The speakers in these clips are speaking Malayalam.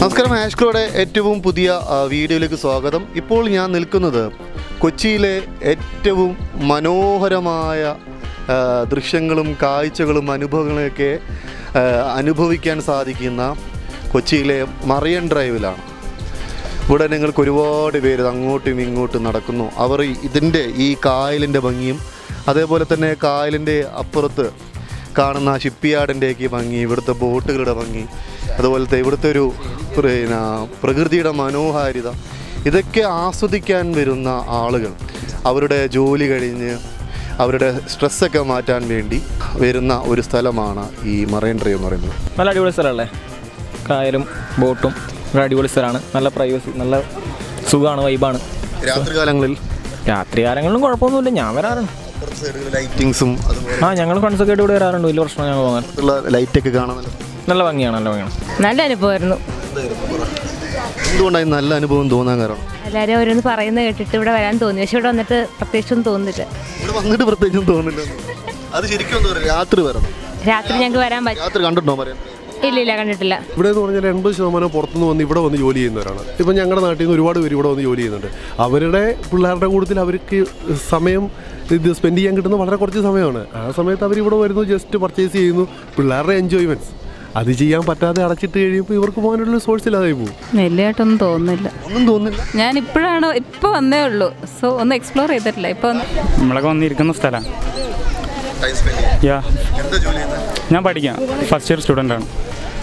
നമസ്കാരം ആഷ്ക്രോയുടെ ഏറ്റവും പുതിയ ആ, വീഡിയോയിലേക്ക് സ്വാഗതം ഇപ്പോൾ ഞാൻ നിൽക്കുന്നത് കൊച്ചിയിലെ ഏറ്റവും മനോഹരമായ ആ, ദൃശ്യങ്ങളും കാഴ്ചകളും അനുഭവങ്ങളൊക്കെ ആ, അനുഭവിക്കാൻ സാധിക്കുന്ന കൊച്ചിയിലെ മറിയൻ ഡ്രൈവിലാണ് ഇവിടെ നിങ്ങൾക്ക് ഒരുപാട് പേര് അങ്ങോട്ടും ഇങ്ങോട്ടും നടക്കുന്നു അവർ ഇതിൻ്റെ ഈ കായലിൻ്റെ ഭംഗിയും അതേപോലെ തന്നെ കായലിൻ്റെ അപ്പുറത്ത് കാണുന്ന ഷിപ്പ് യാർഡിൻ്റെയൊക്കെ ഭംഗി ഇവിടുത്തെ ബോട്ടുകളുടെ ഭംഗി അതുപോലത്തെ ഇവിടുത്തെ ഒരു പിന്നെ പ്രകൃതിയുടെ മനോഹാരിത ഇതൊക്കെ ആസ്വദിക്കാൻ വരുന്ന ആളുകൾ അവരുടെ ജോലി കഴിഞ്ഞ് അവരുടെ സ്ട്രെസ്സൊക്കെ മാറ്റാൻ വേണ്ടി വരുന്ന ഒരു സ്ഥലമാണ് ഈ മറൈൻ ഡ്രൈവ് എന്ന് പറയുന്നത് നല്ല അടിപൊളി സ്ഥലമല്ലേ കായലും ബോട്ടും ഒരു അടിപൊളി സ്ഥലമാണ് നല്ല പ്രൈവസി നല്ല സുഖമാണ് വൈബാണ് രാത്രികാലങ്ങളിൽ രാത്രി കാലങ്ങളിലും കുഴപ്പമൊന്നുമില്ല ഞാൻ വരാറുണ്ട് ലൈറ്റിങ്സും അതുപോലെ ആ ഞങ്ങൾ ഫ്രണ്ട്സൊക്കെ ആയിട്ട് ഇവിടെ വരാറുണ്ട് വലിയ പ്രശ്നം ഞങ്ങൾ പോകാൻ ഉള്ള ലൈറ്റൊക്കെ കാണാൻ നല്ല നല്ല ഭംഗിയാണ് നല്ല ഭംഗിയാണ് നല്ല അനുഭവമായിരുന്നു എന്തുകൊണ്ടായി നല്ല അനുഭവം തോന്നാൻ കാരണം എല്ലാവരും ഓരോന്ന് പറയുന്നത് കേട്ടിട്ട് ഇവിടെ വരാൻ തോന്നി പക്ഷെ ഇവിടെ വന്നിട്ട് പ്രത്യേകിച്ചൊന്നും തോന്നുന്നില്ല ഇവിടെ വന്നിട്ട് പ്രത്യേകിച്ചും തോന്നില്ല അത് ശരിക്കും എന്താ പറയുക രാത്രി വരണം രാത്രി ഞങ്ങൾക്ക് വരാൻ പറ്റും രാത്രി കണ്ടിട്ടോ പറയാം ഇല്ല ഇല്ല കണ്ടിട്ടില്ല ഇവിടെ എന്ന് പറഞ്ഞാൽ എൺപത് ശതമാനം പുറത്തുനിന്ന് വന്ന് ഇവിടെ വന്ന് ജോലി ചെയ്യുന്നവരാണ് ഇപ്പം ഞങ്ങളുടെ നാട്ടിൽ നിന്ന് ഒരുപാട് പേര് ഇവിടെ വന്ന് ജോലി ചെയ്യുന്നുണ്ട് അവരുടെ പിള്ളേരുടെ കൂട്ടത്തിൽ അവർക്ക് സമയം ഇത് സ്പെൻഡ് ചെയ്യാൻ കിട്ടുന്ന വളരെ കുറച്ച് സമയമാണ് ആ സമയത്ത് അവർ ഇവിടെ വരുന്നു ജസ്റ്റ് പർച്ചേസ് ചെയ്യുന്നു പിള്ളേരുടെ എൻജോയ്മെൻറ്റ്സ് അത് ചെയ്യാൻ പറ്റാതെ അടച്ചിട്ട് കഴിയുമ്പോൾ ഇവർക്ക് പോകാനുള്ള സോഴ്സ് ഇല്ലാതായി പോകും വലിയതായിട്ടൊന്നും തോന്നുന്നില്ല ഒന്നും തോന്നില്ല ഞാൻ ഇപ്പോഴാണ് ഇപ്പോൾ വന്നേ ഉള്ളൂ സോ ഒന്ന് എക്സ്പ്ലോർ ചെയ്തിട്ടില്ല ഇപ്പോൾ ഒന്ന് നമ്മളൊക്കെ വന്നിരിക്കുന്ന സ്ഥലമാണ് ടൈം സ്പെൻഡ് ചെയ്യാൻ യാ എന്താ ജോലി ചെയ്യുന്നത് ഞാൻ പഠിക്കാം ഫസ്റ്റ് ഇയർ സ്റ്റുഡൻ്റ് ആണ്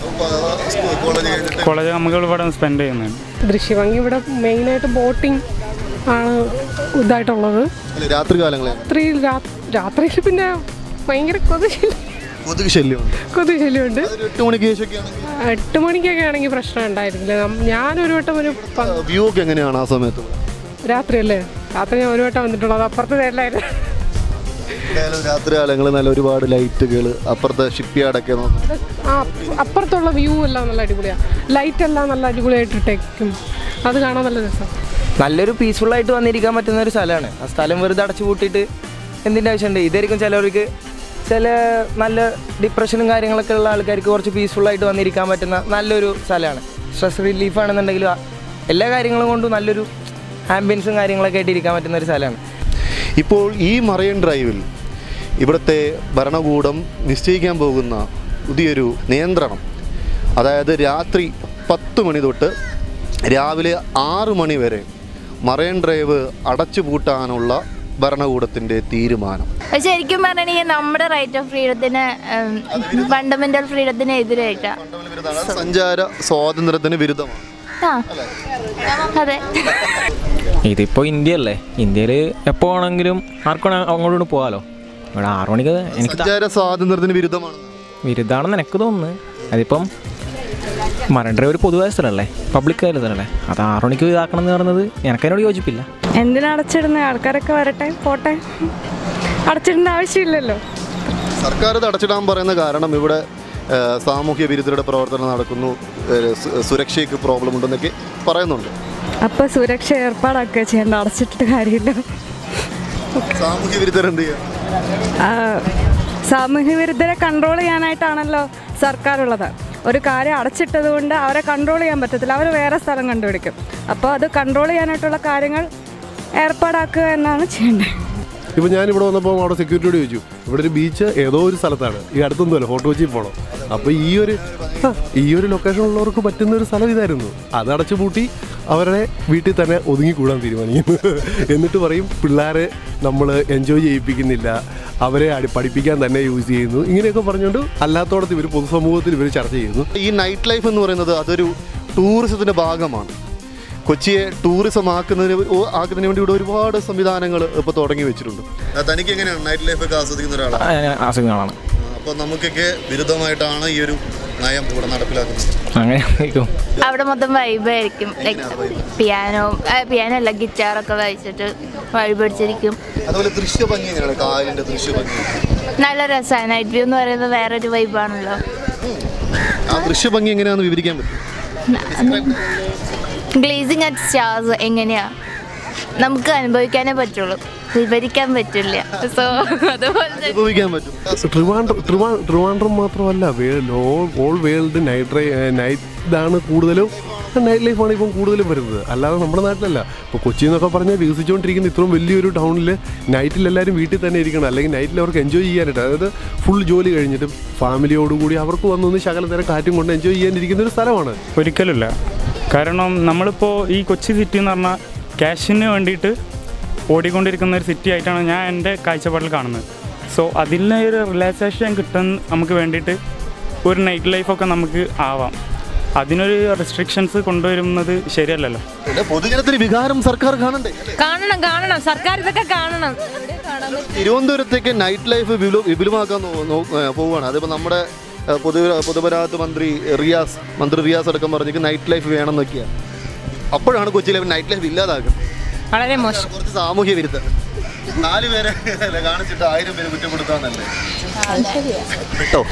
കോളേജ് കഴിഞ്ഞിട്ട് കോളേജ് നമുക്ക് ഇവിടെ സ്പെൻഡ് ചെയ്യുന്നതാണ് ദൃശ്യഭംഗി ഇവിടെ മെയിനായിട്ട് ബോട്ടിംഗ് ആണ് ഇതായിട്ടുള്ളത് അല്ല രാത്രി കാലങ്ങളിൽ രാത്രി രാത്രിയിൽ പിന്നെ ഭയങ്കര കൊതുശല്യം കൊതുക് ശല്യമുണ്ട് കൊതുശല്യമുണ്ട് അതൊരു എട്ട് മണിക്ക് ശേഷമൊക്കെ ആണെങ്കിൽ എട്ട് മണിക്കൊക്കെ ആണെങ്കിൽ പ്രശ്നം ഉണ്ടായിരിക്കില്ല നം- ഞാനൊരു വട്ടം ഒരു പ- വ്യൂ ഒക്കെ എങ്ങനെയാണ് ആ സമയത്ത് രാത്രി അല്ലേ രാത്രി ഞാൻ ഒരു വട്ടം വന്നിട്ടുള്ളത് അപ്പുറത്ത് തരലായിരുന്നു എന്തായാലും രാത്രി കാലങ്ങളിൽ നല്ല ഒരുപാട് ലൈറ്റുകൾ അപ്പുറത്തെ ഷിപ്പ് യാർഡൊക്കെ നോക്കും ആ അപ്പുറത്തുള്ള വ്യൂ എല്ലാം നല്ല അടിപൊളിയാണ് ലൈറ്റ് എല്ലാം നല്ല അടിപൊളിയായിട്ട് ഇട്ടേക്കും അത് കാണാൻ നല്ല രസം നല്ലൊരു പീസ്ഫുൾ ആയിട്ട് വന്നിരിക്കാൻ പറ്റുന്ന ഒരു സ്ഥലമാണ് ആ സ്ഥലം വെറുതെ അടച്ചു പൂട്ടിയിട്ട് എന്തിൻ്റെ ആവശ്യമുണ്ട് ഇതായിരിക്കും ചിലവർക്ക് ചില നല്ല ഡിപ്രഷനും കാര്യങ്ങളൊക്കെ ഉള്ള ആൾക്കാർക്ക് കുറച്ച് പീസ്ഫുൾ ആയിട്ട് വന്നിരിക്കാൻ പറ്റുന്ന നല്ലൊരു സ്ഥലമാണ് സ്ട്രെസ് റിലീഫ് ആണെന്നുണ്ടെങ്കിൽ ആ എല്ലാ കാര്യങ്ങളും കൊണ്ടും നല്ലൊരു ആംബിയൻസും കാര്യങ്ങളൊക്കെ ആയിട്ട് ഇരിക്കാൻ പറ്റുന്ന ഒരു സ്ഥലമാണ് ഇപ്പോൾ ഈ മറൈൻ ഡ്രൈവിൽ ഇവിടുത്തെ ഭരണകൂടം നിശ്ചയിക്കാൻ പോകുന്ന പുതിയൊരു നിയന്ത്രണം അതായത് രാത്രി പത്ത് മണി തൊട്ട് രാവിലെ ആറ് മണി വരെ മറൈൻ ഡ്രൈവ് അടച്ചു പൂട്ടാനുള്ള ഭരണകൂടത്തിൻ്റെ തീരുമാനം പക്ഷെ ശരിക്കും പറഞ്ഞിട്ടുണ്ടെങ്കിൽ നമ്മുടെ റൈറ്റ് ഓഫ് ഫ്രീഡത്തിന് ഫണ്ടമെന്റൽ ഫ്രീഡത്തിന് എതിരായിട്ടാ സഞ്ചാര സ്വാതന്ത്ര്യത്തിന് വിരുദ്ധമാണ് ആ അതെ ഇതിപ്പോൾ ഇന്ത്യ അല്ലേ ഇന്ത്യയിൽ എപ്പോൾ വേണമെങ്കിലും ആർക്കും അങ്ങോട്ടും പോകാമല്ലോ ഇവിടെ ആറു മണിക്ക് എനിക്ക് ത- സഞ്ചാര സ്വാതന്ത്ര്യത്തിന് വിരുദ്ധമാണ് വിരുദ്ധാണെന്ന് എനിക്ക് തോന്നുന്നു അതിപ്പം മറൈൻ ഡ്രൈവ് ഒരു പൊതുവായ സ്ഥലമല്ലേ പബ്ലിക് ആയ സ്ഥലമല്ലേ അത് ആറു മണിക്ക് ഇതാക്കണം എന്ന് പറയുന്നത് എനിക്കതിനോട് യോജിപ്പില്ല എന്തിനാ അടച്ചിടുന്ന ആൾക്കാരൊക്കെ വരട്ടെ പോട്ടെ അടച്ചിടേണ്ട ആവശ്യമില്ലല്ലോ സർക്കാർ ഇത് അടച്ചിടാൻ പറയുന്ന കാരണം ഇവിടെ ആ, സാമൂഹ്യ വിരുദ്ധരുടെ പ്രവർത്തനം നടക്കുന്നു ആ, സു- സുരക്ഷയ്ക്ക് പ്രോബ്ലം ഉണ്ടെന്നൊക്കെ പറയുന്നുണ്ട് അപ്പോൾ സുരക്ഷ ഏർപ്പാടൊക്കെ ചെയ്യേണ്ട അടച്ചിട്ടിട്ട് കാര്യമില്ല സാമൂഹ്യ വിരുദ്ധർ എന്ത് ചെയ്യാം സാമൂഹ്യ വിരുദ്ധരെ കൺട്രോൾ ചെയ്യാനായിട്ടാണല്ലോ സർക്കാരുള്ളത് ഒരു കാര്യം അടച്ചിട്ടത് കൊണ്ട് അവരെ കൺട്രോൾ ചെയ്യാൻ പറ്റത്തില്ല അവർ വേറെ സ്ഥലം കണ്ടുപിടിക്കും അപ്പോൾ അത് കൺട്രോൾ ചെയ്യാനായിട്ടുള്ള കാര്യങ്ങൾ ഏർപ്പാടാക്കുക എന്നാണ് ചെയ്യേണ്ടത് ഇപ്പം ഞാൻ ഇവിടെ വന്നപ്പോൾ അവിടെ സെക്യൂരിറ്റിയോട് ചോദിച്ചു ഇവിടെ ഒരു ബീച്ച് ഏതോ ഒരു സ്ഥലത്താണ് ഈ അടുത്തൊന്നുമല്ല ഫോട്ടോ കൊച്ചി പോകണം അപ്പോൾ ഈ ഒരു ആ, ഈ ഒരു ലൊക്കേഷൻ ഉള്ളവർക്ക് പറ്റുന്ന ഒരു സ്ഥലം ഇതായിരുന്നു അത് അടച്ചു പൂട്ടി അവരുടെ വീട്ടിൽ തന്നെ ഒതുങ്ങിക്കൂടാൻ തീരുമാനിക്കുന്നു എന്നിട്ട് പറയും പിള്ളേരെ നമ്മൾ എൻജോയ് ചെയ്യിപ്പിക്കുന്നില്ല അവരെ അടി- പഠിപ്പിക്കാൻ തന്നെ യൂസ് ചെയ്യുന്നു ഇങ്ങനെയൊക്കെ പറഞ്ഞുകൊണ്ട് അല്ലാത്തോടത്ത് ഇവർ പൊതുസമൂഹത്തിൽ ഇവർ ചർച്ച ചെയ്യുന്നു ഈ നൈറ്റ് ലൈഫ് എന്ന് പറയുന്നത് അതൊരു ടൂറിസത്തിൻ്റെ ഭാഗമാണ് കൊച്ചിയെ ടൂറിസം ആക്കുന്നതിന് ഓ- ആക്കുന്നതിന് വേണ്ടി ഇവിടെ ഒരുപാട് സംവിധാനങ്ങൾ ഇപ്പോൾ തുടങ്ങി വെച്ചിട്ടുണ്ട് തനിക്ക് എങ്ങനെയാണ് നൈറ്റ് ലൈഫ് ഒക്കെ ആസ്വദിക്കുന്ന ഒരാളാണ് ആ, ഞാൻ ആസ്വദിക്കുന്നതാണ് അപ്പോൾ നമുക്കൊക്കെ വിരുദ്ധമായിട്ടാണ് ഈ ഒരു നയം ഇവിടെ നടപ്പിലാക്കുന്നത് അങ്ങനെ ആയിരിക്കും അവിടെ മൊത്തം വൈബായിരിക്കും ലൈക്ക് പിയാനോ പിയാനോ അല്ല ഗിറ്റാറൊക്കെ വായിച്ചിട്ട് വഴിപിടിച്ചിരിക്കും അതുപോലെ ദൃശ്യഭംഗി എങ്ങനെയാണ് കായലിൻ്റെ ദൃശ്യഭംഗി നല്ല രസമാണ് നൈറ്റ് വ്യൂ എന്ന് പറയുന്നത് വേറൊരു വൈബാണല്ലോ ആ ദൃശ്യഭംഗി എങ്ങനെയാണെന്ന് വിവരിക്കാൻ പറ്റും ഗ്ലേസിങ് അറ്റ് സ്റ്റാർസ് എങ്ങനെയാ നമുക്ക് അനുഭവിക്കാനേ പറ്റുള്ളൂ വിവരിക്കാൻ പറ്റില്ല സോ അതുപോലെ തന്നെ അനുഭവിക്കാൻ പറ്റും ട്രിവാൻഡ്രം ട്രിവാ ട്രിവാൻഡ്രം മാത്രമല്ല ഓൾ വേൾഡ് നൈറ്റ് നൈറ്റ് ഇതാണ് കൂടുതലും നൈറ്റ് ലൈഫാണ് ഇപ്പം കൂടുതലും വരുന്നത് അല്ലാതെ നമ്മുടെ നാട്ടിലല്ല ഇപ്പോൾ കൊച്ചി എന്നൊക്കെ പറഞ്ഞാൽ വികസിച്ചുകൊണ്ടിരിക്കുന്ന ഇത്രയും വലിയൊരു ടൗണിൽ നൈറ്റിൽ എല്ലാവരും വീട്ടിൽ തന്നെ ഇരിക്കണം അല്ലെങ്കിൽ നൈറ്റിൽ അവർക്ക് എൻജോയ് ചെയ്യാനായിട്ട് അതായത് ഫുൾ ജോലി കഴിഞ്ഞിട്ട് ഫാമിലിയോടുകൂടി അവർക്ക് വന്നൊന്ന് ശകലം നേരം കാറ്റും കൊണ്ട് എൻജോയ് ചെയ്യാനിരിക്കുന്ന ഒരു സ്ഥലമാണ് ഒരിക്കലുമില്ല കാരണം നമ്മളിപ്പോൾ ഈ കൊച്ചി സിറ്റി എന്ന് പറഞ്ഞാൽ ക്യാഷിന് വേണ്ടിയിട്ട് ഓടിക്കൊണ്ടിരിക്കുന്ന ഒരു സിറ്റി ആയിട്ടാണ് ഞാൻ എൻ്റെ കാഴ്ചപ്പാടിൽ കാണുന്നത് സോ അതിൽ ഒരു റിലാക്സേഷൻ കിട്ടാൻ നമുക്ക് വേണ്ടിയിട്ട് ഒരു നൈറ്റ് ലൈഫൊക്കെ നമുക്ക് ആവാം അതിനൊരു റെസ്ട്രിക്ഷൻസ് കൊണ്ടുവരുന്നത് ശരിയല്ലല്ലോ പിന്നെ പൊതുജനത്തിന് വികാരം സർക്കാർ കാണണ്ടേ അല്ലേ? കാണണം കാണണം സർക്കാർ ഇതൊക്കെ കാണണം തിരുവനന്തപുരത്തേക്ക് നൈറ്റ് ലൈഫ് വിപുല- വിപുലമാക്കാൻ നോ- നോ- ഏ, പോവുകയാണ് അതിപ്പോൾ നമ്മുടെ ഏ, പൊതു പൊതുമരാമത്ത് മന്ത്രി റിയാസ് മന്ത്രി റിയാസ് അടക്കം പറഞ്ഞേക്ക് നൈറ്റ് ലൈഫ് വേണം എന്നൊക്കെയാണ് അപ്പോഴാണ് കൊച്ചിയിലെ നൈറ്റ് ലൈഫ് ഇല്ലാതാക്കുന്നത് വളരെ മോശം കുറച്ച് സാമൂഹ്യ വിരുദ്ധ നാല് പേരെ അല്ലേ കാണിച്ചിട്ട് ആയിരം പേര് കുറ്റപ്പെടുത്താന്നല്ലേ കേട്ടോ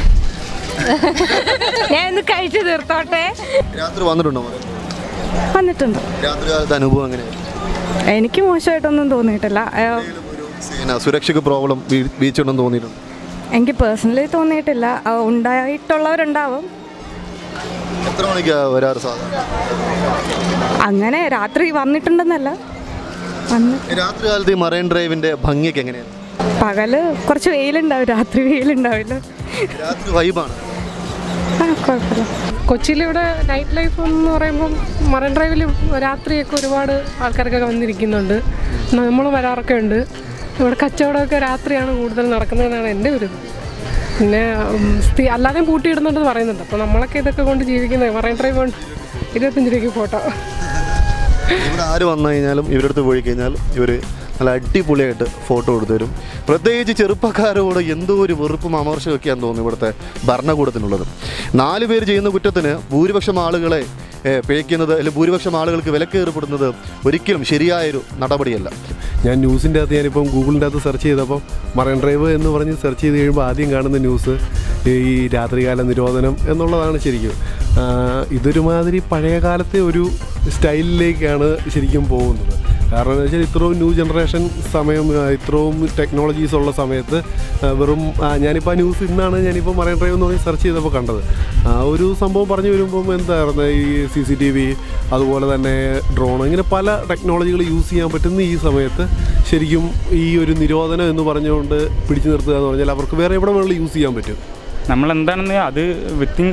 ഞാൻ ഇന്ന് കഴിച്ചു തീർത്തോട്ടെ രാത്രി വന്നിട്ടുണ്ടോ മോനെ? വന്നിട്ടുണ്ട് രാത്രി കാലത്തെ അനുഭവം എങ്ങനെയാണ് എനിക്ക് മോശമായിട്ടൊന്നും തോന്നിയിട്ടില്ല ഏഹ്, സേന സുരക്ഷയ്ക്ക് പ്രോബ്ലം ബീച്ചുണ്ടെന്ന് തോന്നിയിട്ടുണ്ട് എനിക്ക് പേഴ്സണലി തോന്നിയിട്ടില്ല ആ, ഉണ്ടായിട്ടുള്ളവരുണ്ടാവും എത്ര മണിക്കാ വരാറ് സാധാരണ അങ്ങനെ രാത്രി വന്നിട്ടുണ്ടെന്നല്ല വന്ന് രാത്രി കാലത്ത് ഈ മറൈൻ ഡ്രൈവിന്റെ ഭംഗിയൊക്കെ എങ്ങനെയാണ് പകല് കുറച്ച് വെയിലുണ്ടാവും രാത്രി വെയിലുണ്ടാവില്ല രാത്രി വൈബാണ് ആ കുഴപ്പമില്ല കൊച്ചിയിലിവിടെ നൈറ്റ് ലൈഫ് എന്ന് പറയുമ്പം മറൈൻ ഡ്രൈവിൽ രാത്രിയൊക്കെ ഒരുപാട് ആൾക്കാരൊക്കെ വന്നിരിക്കുന്നുണ്ട് നമ്മൾ വരാറൊക്കെ ഉണ്ട് ഇവിടെ കച്ചവടമൊക്കെ രാത്രിയാണ് കൂടുതൽ നടക്കുന്നതെന്നാണ് എൻ്റെ ഒരു ഇത് പിന്നെ ഉം, സ്ഥി- അല്ലാതെയും പൂട്ടിയിടുന്നുണ്ടെന്ന് പറയുന്നുണ്ട് അപ്പോൾ നമ്മളൊക്കെ ഇതൊക്കെ കൊണ്ട് ജീവിക്കുന്നത് മറൈൻ ഡ്രൈവ് കൊണ്ട് ഇരുപത്തഞ്ച് രൂപയ്ക്ക് ഫോട്ടോ ഇവിടെ ആര് വന്നു കഴിഞ്ഞാലും ഇവരുടെ അടുത്ത് പോയി കഴിഞ്ഞാലും ഇവർ നല്ല അടിപൊളിയായിട്ട് ഫോട്ടോ എടുത്തു തരും പ്രത്യേകിച്ച് ചെറുപ്പക്കാരോട് എന്തോ ഒരു വെറുപ്പും അമർഷമൊക്കെയാന്ന് തോന്നുന്നു ഇവിടുത്തെ ഭരണകൂടത്തിനുള്ളത് നാല് പേര് ചെയ്യുന്ന കുറ്റത്തിന് ഭൂരിപക്ഷം ആളുകളെ ഏ, പിഴയ്ക്കുന്നത് അല്ലെങ്കിൽ ഭൂരിപക്ഷം ആളുകൾക്ക് വിലക്കേർപ്പെടുന്നത് ഒരിക്കലും ശരിയായൊരു നടപടിയല്ല ഞാൻ ന്യൂസിൻ്റെ അകത്ത് ഞാനിപ്പം ഗൂഗിളിൻ്റെ അകത്ത് സെർച്ച് ചെയ്തപ്പം മറൈൻ ഡ്രൈവ് എന്ന് പറഞ്ഞ് സെർച്ച് ചെയ്ത് കഴിയുമ്പോൾ ആദ്യം കാണുന്ന ന്യൂസ് ഈ രാത്രികാല നിരോധനം എന്നുള്ളതാണ് ശരിക്കും ആ, ഇതൊരുമാതിരി പഴയ കാലത്തെ ഒരു സ്റ്റൈലിലേക്കാണ് ശരിക്കും പോകുന്നത് കാരണം എന്ന് വെച്ചാൽ ഇത്രയും ന്യൂ ജനറേഷൻ സമയം ആ, ഇത്രയും ടെക്നോളജീസ് ഉള്ള സമയത്ത് ആ, വെറും ആ, ഞാനിപ്പോൾ ആ ന്യൂസ് ഇന്നാണ് ഞാനിപ്പോൾ മറൈൻ ഡ്രൈവ് എന്ന് പറഞ്ഞ് സെർച്ച് ചെയ്തപ്പോൾ കണ്ടത് ആ ഒരു സംഭവം പറഞ്ഞു വരുമ്പം എന്തായിരുന്നു ഈ സി സി ടി വി അതുപോലെ തന്നെ ഡ്രോൺ ഇങ്ങനെ പല ടെക്നോളജികൾ യൂസ് ചെയ്യാൻ പറ്റുന്ന ഈ സമയത്ത് ശരിക്കും ഈ ഒരു നിരോധനം എന്ന് പറഞ്ഞുകൊണ്ട് പിടിച്ചു നിർത്തുക എന്ന് പറഞ്ഞാൽ അവർക്ക് വേറെ എവിടെ വേണമെങ്കിലും യൂസ് ചെയ്യാൻ പറ്റും നമ്മൾ എന്താണെന്ന് അത് വിത്തിൻ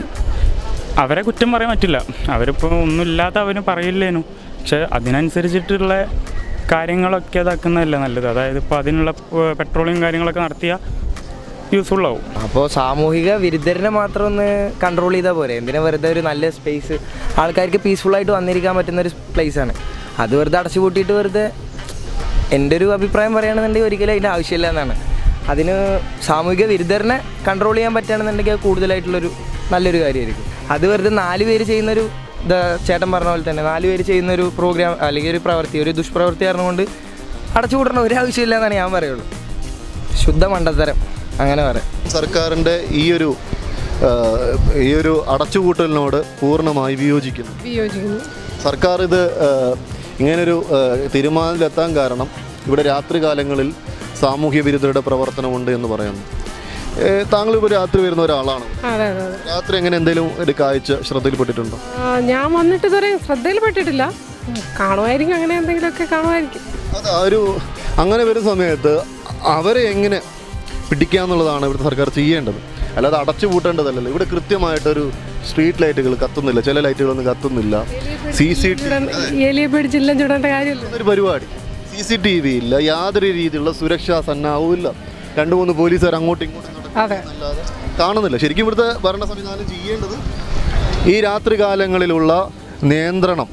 അവരെ കുറ്റം പറയാൻ പറ്റില്ല അവരിപ്പോൾ ഒന്നുമില്ലാത്ത അവന് പറയില്ലേനു പക്ഷെ അതിനനുസരിച്ചിട്ടുള്ള കാര്യങ്ങളൊക്കെ ഇതാക്കുന്നതല്ലേ നല്ലത് അതായത് ഇപ്പോൾ അതിനുള്ള പെട്രോളിയം കാര്യങ്ങളൊക്കെ നടത്തിയാൽ യൂസ്ഫുൾ ആവും അപ്പോൾ സാമൂഹിക വിരുദ്ധരനെ മാത്രം ഒന്ന് കൺട്രോൾ ചെയ്താൽ പോരെ എന്തിനാ വെറുതെ ഒരു നല്ല സ്പേസ് ആൾക്കാർക്ക് പീസ്ഫുള്ളായിട്ട് വന്നിരിക്കാൻ പറ്റുന്ന ഒരു പ്ലേസാണ് അത് വെറുതെ അടച്ചു പൂട്ടിയിട്ട് വെറുതെ എൻ്റെ ഒരു അഭിപ്രായം പറയുകയാണെന്നുണ്ടെങ്കിൽ ഒരിക്കലും അതിൻ്റെ ആവശ്യമില്ല എന്നാണ് അതിന് സാമൂഹിക വിരുദ്ധരനെ കൺട്രോൾ ചെയ്യാൻ പറ്റുകയാണെന്നുണ്ടെങ്കിൽ അത് കൂടുതലായിട്ടുള്ളൊരു നല്ലൊരു കാര്യമായിരിക്കും അത് വെറുതെ നാല് പേര് ചെയ്യുന്നൊരു ഇതാ ചേട്ടൻ പറഞ്ഞ പോലെ തന്നെ നാല് പേര് ചെയ്യുന്നൊരു പ്രോഗ്രാം അല്ലെങ്കിൽ ഒരു പ്രവൃത്തി ഒരു ദുഷ്പ്രവൃത്തി കാരണമുകൊണ്ട് അടച്ചു കൂട്ടണം ഒരു ആവശ്യമില്ല എന്നാണ് ഞാൻ പറയുള്ളൂ ശുദ്ധ മണ്ടത്തരം അങ്ങനെ പറയാം സർക്കാരിൻ്റെ ഈ ഒരു ആ, ഈ ഒരു അടച്ചുപൂട്ടലിനോട് പൂർണ്ണമായി വിയോജിക്കുന്നു വിയോജിക്കുന്നു സർക്കാർ ഇത് ആ, ഇങ്ങനൊരു ആ, തീരുമാനത്തിലെത്താൻ കാരണം ഇവിടെ രാത്രികാലങ്ങളിൽ സാമൂഹ്യ വിരുദ്ധരുടെ പ്രവർത്തനമുണ്ട് എന്ന് പറയുന്നു ഏ, താങ്കൾ ഇപ്പോൾ രാത്രി വരുന്ന ഒരാളാണ് അതെ അതെ അതെ രാത്രി എങ്ങനെ എന്തെങ്കിലും ഒരു കാഴ്ച ശ്രദ്ധയിൽപ്പെട്ടിട്ടുണ്ടോ ആ, ഞാൻ വന്നിട്ട് ഇതുവരെ ശ്രദ്ധയിൽപ്പെട്ടിട്ടില്ല ഉം, കാണുമായിരിക്കും അങ്ങനെ എന്തെങ്കിലുമൊക്കെ കാണുമായിരിക്കും അത് ആ ഒരു അങ്ങനെ വരുന്ന സമയത്ത് അവരെ എങ്ങനെ പിടിക്കാന്നുള്ളതാണ് ഇവിടുത്തെ സർക്കാർ ചെയ്യേണ്ടത് അല്ലാതെ അടച്ചു പൂട്ടേണ്ടതല്ലല്ലോ ഇവിടെ കൃത്യമായിട്ടൊരു സ്ട്രീറ്റ് ലൈറ്റുകൾ കത്തുന്നില്ല ചില ലൈറ്റുകളൊന്നും കത്തുന്നില്ല സി സി ടി എലിയെ പിടിച്ചില്ല ചുടേണ്ട കാര്യമില്ല ഒരു പരിപാടി സി സി ടി വി ഇല്ല യാതൊരു രീതിയിലുള്ള സുരക്ഷാ സന്നാഹവും ഇല്ല രണ്ട് മൂന്ന് പോലീസുകാർ അങ്ങോട്ടും ഇങ്ങോട്ടും അതെ നടക്കുന്നതല്ലാതെ കാണുന്നില്ല ശരിക്കും ഇവിടുത്തെ ഭരണ സംവിധാനം ചെയ്യേണ്ടത് ഈ രാത്രി കാലങ്ങളിലുള്ള നിയന്ത്രണം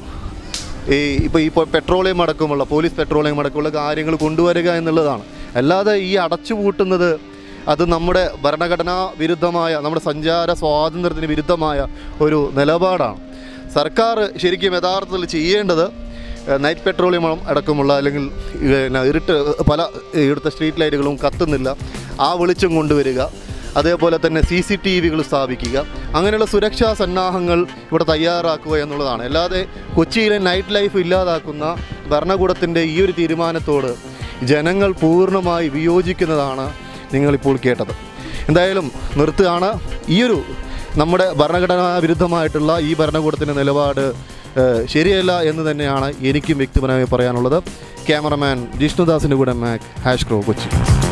ഈ ഇപ്പോൾ ഈ ഇപ്പോൾ പെട്രോളിയം അടക്കമുള്ള പോലീസ് പെട്രോളിയം അടക്കമുള്ള കാര്യങ്ങൾ കൊണ്ടുവരിക എന്നുള്ളതാണ് അല്ലാതെ ഈ അടച്ചുപൂട്ടുന്നത് അത് നമ്മുടെ ഭരണഘടനാ വിരുദ്ധമായ നമ്മുടെ സഞ്ചാര സ്വാതന്ത്ര്യത്തിന് വിരുദ്ധമായ ഒരു നിലപാടാണ് സർക്കാർ ശരിക്കും യഥാർത്ഥത്തിൽ ചെയ്യേണ്ടത് ഏഹ്, നൈറ്റ് പെട്രോളിയം അടക്കമുള്ള അല്ലെങ്കിൽ പിന്നെ ഇരുട്ട് പല ഇവിടുത്തെ സ്ട്രീറ്റ് ലൈറ്റുകളും കത്തുന്നില്ല ആ വെളിച്ചം കൊണ്ടുവരിക അതേപോലെ തന്നെ സി സി ടി വികൾ സ്ഥാപിക്കുക അങ്ങനെയുള്ള സുരക്ഷാ സന്നാഹങ്ങൾ ഇവിടെ തയ്യാറാക്കുക എന്നുള്ളതാണ് അല്ലാതെ കൊച്ചിയിലെ നൈറ്റ് ലൈഫ് ഇല്ലാതാക്കുന്ന ഭരണകൂടത്തിൻ്റെ ഈ ഒരു തീരുമാനത്തോട് ജനങ്ങൾ പൂർണ്ണമായി വിയോജിക്കുന്നതാണ് നിങ്ങളിപ്പോൾ കേട്ടത് എന്തായാലും നിർത്തുകയാണ് ഈയൊരു നമ്മുടെ ഭരണഘടനാ വിരുദ്ധമായിട്ടുള്ള ഈ ഭരണകൂടത്തിൻ്റെ നിലപാട് ഏഹ്, ശരിയല്ല എന്ന് തന്നെയാണ് എനിക്കും വ്യക്തിപരമായി പറയാനുള്ളത് ക്യാമറമാൻ ജിഷ്ണുദാസിൻ്റെ കൂടെ മാക് ഹാഷ് ക്രോ കൊച്ചി